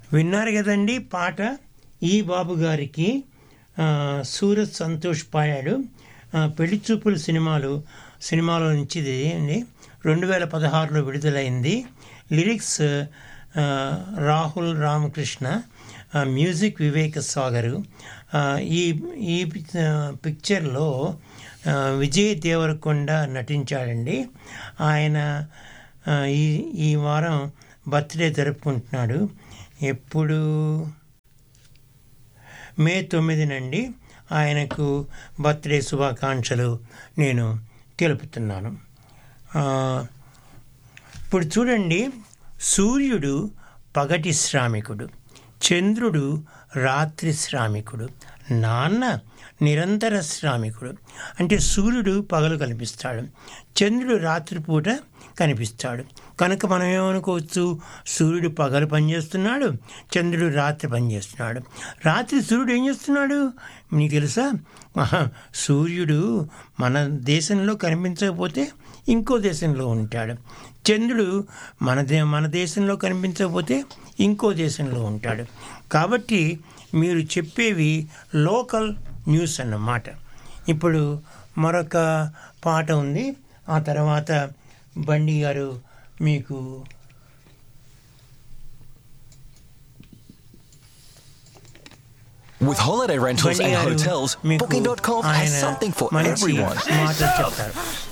విన్నారు కదండి పాట ఈ బాబు గారికి ఆ, సూరత్ సంతోష్ పాడాడు ఆ, పెళ్లి చూపులు సినిమాలు సినిమాలో నుంచి ఇది అండి రెండు వేల పదహారులో విడుదలైంది లిరిక్స్ ఆ, రాహుల్ రామకృష్ణ ఆ, మ్యూజిక్ వివేక్ సాగరు ఆ, ఈ ఈ పిక్- ఆ, పిక్చర్లో ఆ, విజయ్ దేవరకొండ నటించాడండి ఆయన ఆ, ఈ ఈ వారం బర్త్డే జరుపుకుంటున్నాడు ఎప్పుడు మే తొమ్మిదినండి ఆయనకు బర్త్డే శుభాకాంక్షలు నేను తెలుపుతున్నాను ఆ, ఇప్పుడు చూడండి సూర్యుడు పగటి శ్రామికుడు చంద్రుడు రాత్రి శ్రామికుడు నాన్న నిరంతర శ్రామికుడు అంటే సూర్యుడు పగలు కనిపిస్తాడు చంద్రుడు రాత్రిపూట కనిపిస్తాడు కనుక మనం ఏమనుకోవచ్చు సూర్యుడు పగలు పనిచేస్తున్నాడు చంద్రుడు రాత్రి పనిచేస్తున్నాడు రాత్రి సూర్యుడు ఏం చేస్తున్నాడు నీకు తెలుసా ఆహా, సూర్యుడు మన దేశంలో కనిపించకపోతే ఇంకో దేశంలో ఉంటాడు చంద్రుడు మన దే మన దేశంలో కనిపించకపోతే ఇంకో దేశంలో ఉంటాడు కాబట్టి మీరు చెప్పేవి లోకల్ న్యూస్ అన్నమాట ఇప్పుడు మరొక పాట ఉంది ఆ తర్వాత బండి గారు మీకు With holiday rentals బండి and గారు hotels, మీకు Booking.com ఆయన has something for మంచి everyone. మాటలు చెప్తారు